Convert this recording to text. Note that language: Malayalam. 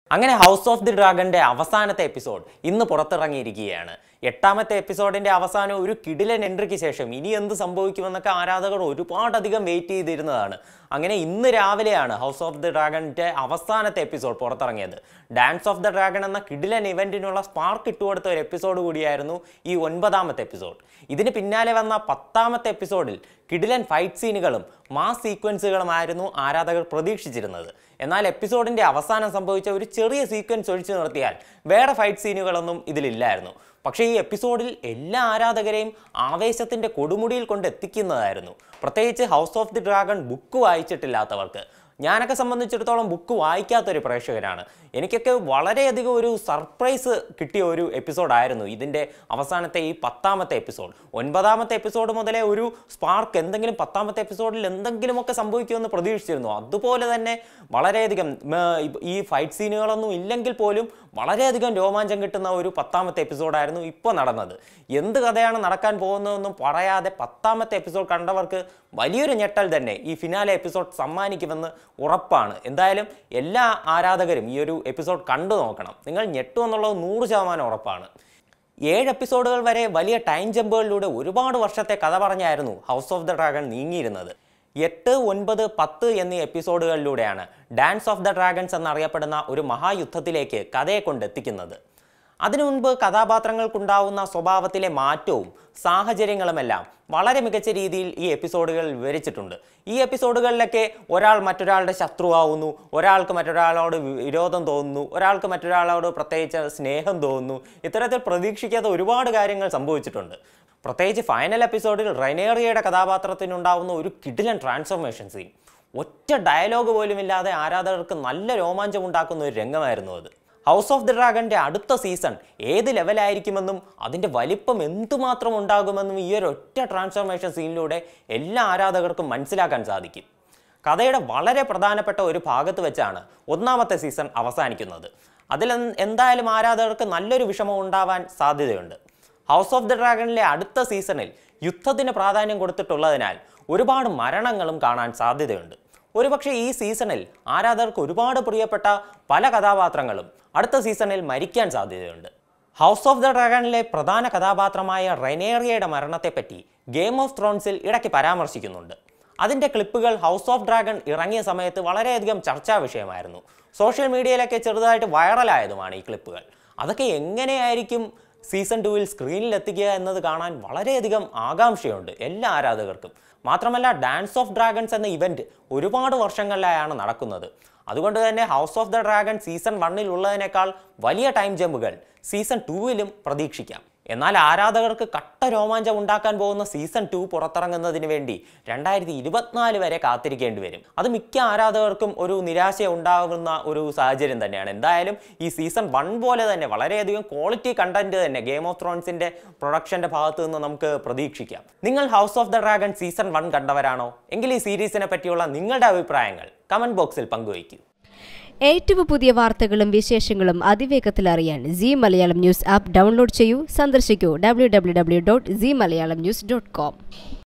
അങ്ങനെ ഹൗസ് ഓഫ് ദി ഡ്രാഗന്റെ അവസാനത്തെ എപ്പിസോഡ് ഇന്ന് പുറത്തിറങ്ങിയിരിക്കുകയാണ് എട്ടാമത്തെ എപ്പിസോഡിന്റെ അവസാനം ഒരു കിടിലൻ എൻട്രിക്ക് ശേഷം ഇനി എന്ത് സംഭവിക്കുമെന്നൊക്കെ ആരാധകർ ഒരുപാടധികം വെയിറ്റ് ചെയ്തിരുന്നതാണ് അങ്ങനെ ഇന്ന് രാവിലെയാണ് ഹൗസ് ഓഫ് ദി ഡ്രാഗന്റെ അവസാനത്തെ എപ്പിസോഡ് പുറത്തിറങ്ങിയത് ഡാൻസ് ഓഫ് ദ ഡ്രാഗൺ എന്ന കിടിലൻ ഇവന്റിനുള്ള സ്പാർക്ക് ഇട്ടുകൊടുത്ത ഒരു എപ്പിസോഡ് കൂടിയായിരുന്നു ഈ ഒൻപതാമത്തെ എപ്പിസോഡ് ഇതിന് പിന്നാലെ വന്ന പത്താമത്തെ എപ്പിസോഡിൽ കിടിലൻ ഫൈറ്റ് സീനുകളും മാസ് സീക്വൻസുകളുമായിരുന്നു ആരാധകർ പ്രതീക്ഷിച്ചിരുന്നത് എന്നാൽ എപ്പിസോഡിന്റെ അവസാനം സംഭവിച്ച ഒരു ചെറിയ സീക്വൻസ് ഒഴിച്ചു നിർത്തിയാൽ വേറെ ഫൈറ്റ് സീനുകളൊന്നും ഇതിലില്ലായിരുന്നു പക്ഷേ ഈ എപ്പിസോഡിൽ എല്ലാ ആരാധകരെയും ആവേശത്തിന്റെ കൊടുമുടിയിൽ കൊണ്ട് എത്തിക്കുന്നതായിരുന്നു പ്രത്യേകിച്ച് House of the Dragon book വായിച്ചിട്ടില്ലാത്തവർക്ക് ഞാനൊക്കെ സംബന്ധിച്ചിടത്തോളം ബുക്ക് വായിക്കാത്തൊരു പ്രേക്ഷകനാണ് എനിക്കൊക്കെ വളരെയധികം ഒരു സർപ്രൈസ് കിട്ടിയ ഒരു എപ്പിസോഡായിരുന്നു ഇതിൻ്റെ അവസാനത്തെ ഈ പത്താമത്തെ എപ്പിസോഡ് ഒൻപതാമത്തെ എപ്പിസോഡ് മുതലേ ഒരു സ്പാർക്ക് എന്തെങ്കിലും പത്താമത്തെ എപ്പിസോഡിൽ എന്തെങ്കിലുമൊക്കെ സംഭവിക്കുമെന്ന് പ്രതീക്ഷിച്ചിരുന്നു അതുപോലെ തന്നെ വളരെയധികം ഉം, ഈ ഫൈറ്റ് സീനുകളൊന്നും ഇല്ലെങ്കിൽ പോലും വളരെയധികം രോമാഞ്ചം കിട്ടുന്ന ഒരു പത്താമത്തെ എപ്പിസോഡായിരുന്നു ഇപ്പോൾ നടന്നത് എന്ത് കഥയാണ് നടക്കാൻ പോകുന്നതെന്നും പറയാതെ പത്താമത്തെ എപ്പിസോഡ് കണ്ടവർക്ക് വലിയൊരു ഞെട്ടൽ തന്നെ ഈ ഫിനാലെ എപ്പിസോഡ് സമ്മാനിക്കുമെന്ന് ഉറപ്പാണ് എന്തായാലും എല്ലാ ആരാധകരും ഈ ഒരു എപ്പിസോഡ് കണ്ടു നോക്കണം നിങ്ങൾ ഞെട്ടു എന്നുള്ളത് നൂറ് ശതമാനം ഉറപ്പാണ് ഏഴ് എപ്പിസോഡുകൾ വരെ വലിയ ടൈം ജമ്പുകളിലൂടെ ഒരുപാട് വർഷത്തെ കഥ പറഞ്ഞായിരുന്നു ഹൗസ് ഓഫ് ദ ഡ്രാഗൺ നീങ്ങിയിരുന്നത് എട്ട് ഒൻപത് പത്ത് എന്നീ എപ്പിസോഡുകളിലൂടെയാണ് ഡാൻസ് ഓഫ് ദ ഡ്രാഗൺസ് എന്നറിയപ്പെടുന്ന ഒരു മഹായുദ്ധത്തിലേക്ക് കഥയെ കൊണ്ടെത്തിക്കുന്നത് അതിനു മുൻപ് കഥാപാത്രങ്ങൾക്കുണ്ടാവുന്ന സ്വഭാവത്തിലെ മാറ്റവും സാഹചര്യങ്ങളുമെല്ലാം വളരെ മികച്ച രീതിയിൽ ഈ എപ്പിസോഡുകൾ വിവരിച്ചിട്ടുണ്ട് ഈ എപ്പിസോഡുകളിലൊക്കെ ഒരാൾ മറ്റൊരാളുടെ ശത്രുവാകുന്നു ഒരാൾക്ക് മറ്റൊരാളോട് വിരോധം തോന്നുന്നു ഒരാൾക്ക് മറ്റൊരാളോട് പ്രത്യേകിച്ച് സ്നേഹം തോന്നുന്നു ഇത്തരത്തിൽ പ്രതീക്ഷിക്കാത്ത ഒരുപാട് കാര്യങ്ങൾ സംഭവിച്ചിട്ടുണ്ട് പ്രത്യേകിച്ച് ഫൈനൽ എപ്പിസോഡിൽ റൈനേറിയയുടെ കഥാപാത്രത്തിനുണ്ടാവുന്ന ഒരു കിടിലൻ ട്രാൻസ്ഫോർമേഷൻ സീൻ ഒറ്റ ഡയലോഗ് പോലും ഇല്ലാതെ ആരാധകർക്ക് നല്ല രോമാഞ്ചം ഉണ്ടാക്കുന്ന ഒരു രംഗമായിരുന്നു അത് ഹൗസ് ഓഫ് ദി ഡ്രാഗന്റെ അടുത്ത സീസൺ ഏത് ലെവലായിരിക്കുമെന്നും അതിൻ്റെ വലിപ്പം എന്തുമാത്രം ഉണ്ടാകുമെന്നും ഈ ഒരു ഒറ്റ ട്രാൻസ്ഫോർമേഷൻ സീനിലൂടെ എല്ലാ ആരാധകർക്കും മനസ്സിലാക്കാൻ സാധിക്കും കഥയുടെ വളരെ പ്രധാനപ്പെട്ട ഒരു ഭാഗത്ത് വെച്ചാണ് ഒന്നാമത്തെ സീസൺ അവസാനിക്കുന്നത് അതിൽ എന്ത് എന്തായാലും ആരാധകർക്ക് നല്ലൊരു വിഷമം ഉണ്ടാവാൻ സാധ്യതയുണ്ട് ഹൗസ് ഓഫ് ദി ഡ്രാഗണിലെ അടുത്ത സീസണിൽ യുദ്ധത്തിന് പ്രാധാന്യം കൊടുത്തിട്ടുള്ളതിനാൽ ഒരുപാട് മരണങ്ങളും കാണാൻ സാധ്യതയുണ്ട് ഒരുപക്ഷെ ഈ സീസണിൽ ആരാധകർക്ക് ഒരുപാട് പ്രിയപ്പെട്ട പല കഥാപാത്രങ്ങളും അടുത്ത സീസണിൽ മരിക്കാൻ സാധ്യതയുണ്ട് ഹൗസ് ഓഫ് ദ ഡ്രാഗണിലെ പ്രധാന കഥാപാത്രമായ റെനേറിയയുടെ മരണത്തെപ്പറ്റി ഗെയിം ഓഫ് ത്രോൺസിൽ ഇടയ്ക്ക് പരാമർശിക്കുന്നുണ്ട് അതിൻ്റെ ക്ലിപ്പുകൾ ഹൗസ് ഓഫ് ഡ്രാഗൺ ഇറങ്ങിയ സമയത്ത് വളരെയധികം ചർച്ചാ വിഷയമായിരുന്നു സോഷ്യൽ മീഡിയയിലൊക്കെ ചെറുതായിട്ട് വൈറലായതുമാണ് ഈ ക്ലിപ്പുകൾ അതൊക്കെ എങ്ങനെയായിരിക്കും സീസൺ ടുവിൽ സ്ക്രീനിൽ എത്തിക്കുക എന്നത് കാണാൻ വളരെയധികം ആകാംക്ഷയുണ്ട് എല്ലാ ആരാധകർക്കും മാത്രമല്ല ഡാൻസ് ഓഫ് ഡ്രാഗൺസ് എന്ന ഇവന്റ് ഒരുപാട് വർഷങ്ങളിലായാണ് നടക്കുന്നത് അതുകൊണ്ട് തന്നെ House of the Dragon season വണ്ണിൽ ഉള്ളതിനേക്കാൾ വലിയ ടൈം ജമ്പുകൾ സീസൺ ടൂവിലും പ്രതീക്ഷിക്കാം എന്നാൽ ആരാധകർക്ക് കട്ട രോമാഞ്ചം ഉണ്ടാക്കാൻ പോകുന്ന സീസൺ ടു പുറത്തിറങ്ങുന്നതിന് വേണ്ടി രണ്ടായിരത്തി ഇരുപത്തിനാല് വരെ കാത്തിരിക്കേണ്ടി വരും അത് മിക്ക ആരാധകർക്കും ഒരു നിരാശ ഉണ്ടാകുന്ന ഒരു സാഹചര്യം തന്നെയാണ് എന്തായാലും ഈ സീസൺ വൺ പോലെ തന്നെ വളരെയധികം ക്വാളിറ്റി കണ്ടന്റ് തന്നെ ഗെയിം ഓഫ് ത്രോൺസിന്റെ പ്രൊഡക്ഷന്റെ ഭാഗത്ത് നിന്ന് നമുക്ക് പ്രതീക്ഷിക്കാം നിങ്ങൾ House of the Dragon season one കണ്ടവരാണോ എങ്കിൽ ഈ സീരീസിനെ പറ്റിയുള്ള നിങ്ങളുടെ അഭിപ്രായങ്ങൾ കമന്റ് ബോക്സിൽ പങ്കുവയ്ക്കൂ ഏറ്റവും പുതിയ വാർത്തകളും വിശേഷങ്ങളും അതിവേഗത്തിൽ അറിയാൻ C Malayalam news app download ചെയ്യൂ സന്ദർശിക്കൂ W W W dot C Malayalam news dot com